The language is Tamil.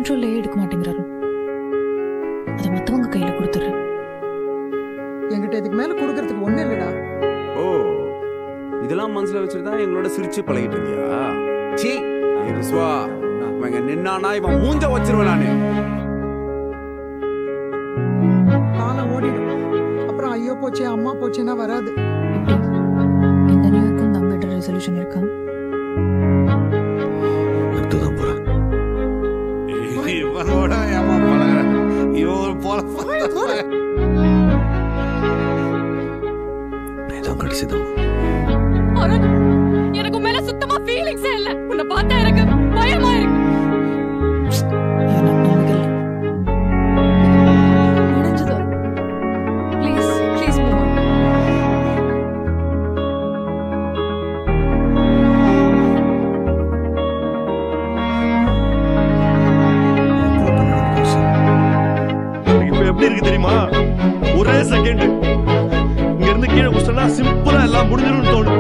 கண்ட்ரோல்லே எடுக்க மாட்டேங்கிறாரு அதை மத்தவங்க கையில கொடுத்துரு என்கிட்ட இதுக்கு மேல கொடுக்கறதுக்கு ஒண்ணு இல்லடா ஓ இதெல்லாம் மனசுல வச்சுட்டு தான் எங்களோட சிரிச்சு பழகிட்டு இருந்தியா சீ ரிஸ்வா இவங்க நின்னானா இவன் மூஞ்ச வச்சிருவேன் நானு காலம் ஓடிடும் அப்புறம் ஐயோ போச்சே அம்மா போச்சேன்னா வராது எப்படி இந்த நியூக்கும் நம்ம பெட்டர் ரெசல்யூஷன் இருக்கா எடுத்துதான் போறேன் இவனோட ஏமா பழகுற இவன் ஒரு போல இதான் கடைசி தான் அருண் எனக்கு உன் மேல சுத்தமா ஃபீலிங்ஸே இல்ல உன்னை பார்த்தா எனக்கு பயமா இருக்கு எனக்கு நம்பிக்கை இல்லை முடிஞ்சது ப்ளீஸ் ப்ளீஸ் மூவ் எனக்கு இப்ப எப்படி இருக்கு தெரியுமா ஒரே செகண்ட் இங்க இருந்து கீழே குடிச்சா சிம்பிளா எல்லாம் முடிஞ்சிரும்னு தோணுது